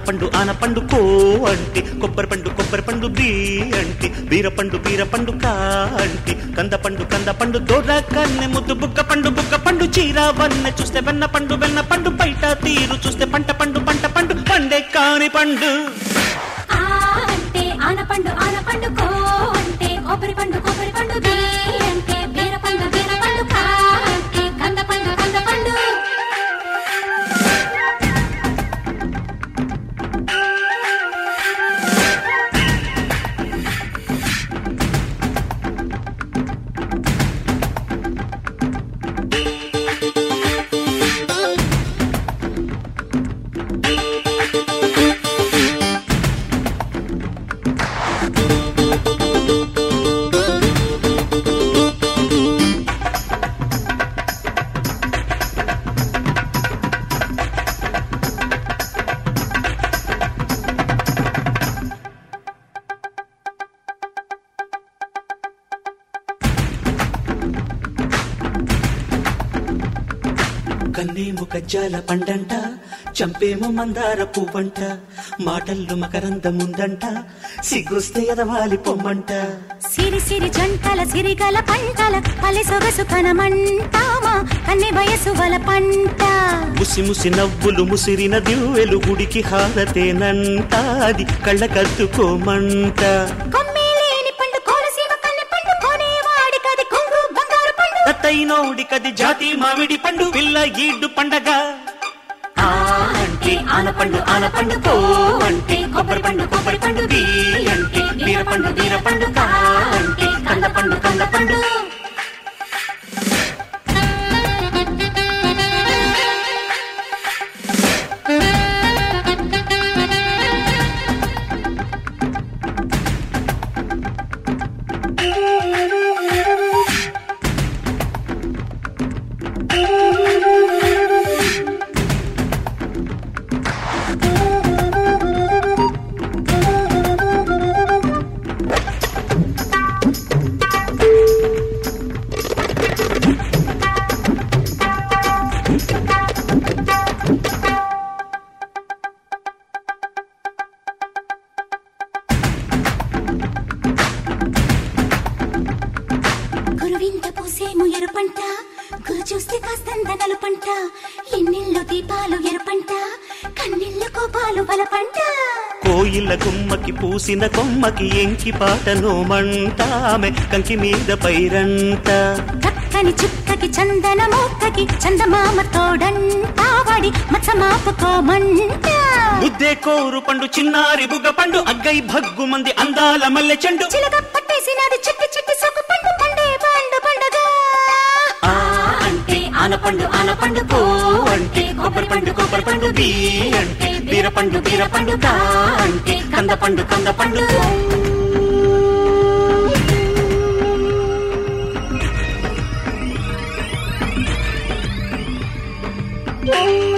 ఆనపండు ఆనపండు కో అంటే కొబ్బరి పండు కొబ్బరి పండు బి అంటే బీరపండు బీరపండు కా అంటే కందపండు కందపండు దొర కన్నె ముద్దు బుక్క పండు బుక్క పండు చీర వన్నె చూస్తే వెన్న పండు వెన్న పండు బయట తీరు చూస్తే పంట పండు పంట పండు పండే కాని పండు ఆ అంటే ఆనపండు ఆనపండు కో అంటే కొబ్బరి పండు కొబ్బరి పండు బి అంటే బీరపండు బీరపండు కా అంటే కందపండు కందపండు కన్నేము కజ్జాల పండంట చంపేమో మందార పువ్వంట మాటల్లో మకరంద ముందంట సిగ్గుస్తే ఎదవాలి పొమ్మంట సిరి సిరి జంటల సిరిగల పంటల పల్లె సొగసు కనమంటామా కన్నె వయసు వల పంట ముసి ముసి నవ్వులు ముసిరిన దివ్వెలు గుడికి హారతేనంట అది కళ్ళ కద్దుకోమంట కొమ్మేలేని పండు కోనసీమ కన్నె పండు కొనేవాడి కది కొంగు బంగారు పండు తత్తైనోడి కది జాతి మామిడి పండు పిల్ల ఈడ్డు పండగ ఆ అంటే ఆనపండు ఆనపండు కో అంటే కొబ్బరి పండు కొబ్బరి పండు బి అంటే బీరపండు బీరపండు కా అంటే కందపండు కందపండు గురువింత పూసేము ఎరుపంట గురు చూస్తే కాస్తంత నలుపంట ఎన్నెల్లో దీపాలు ఎరుపంట కన్నెల్లో కోపాలు బలపంట కోయిల కొమ్మకి పూసిన కొమ్మకి ఎంకి పాటను మంట ఆమె కంకి మీద పైరంట చక్కని చుక్కకి చందన మొక్కకి చందమామ తోడంట వాడి మచ్చమాపుకోమంట ముద్దే కోరు పండు చిన్నారి బుగ్గ పండు అగ్గై భగ్గు మంది అందాల మల్లె చెండు చిలక పట్టేసినది చిట్టి చిట్టి సొక్కు పండు పండే పండు పండుగ ఆ అంటే ఆనపండు ఆనపండు కో అంటే కొబ్బరి పండు కొబ్బరి పండు బి అంటే బీరపండు బీరపండు కా అంటే కందపండు కందపండు ఆ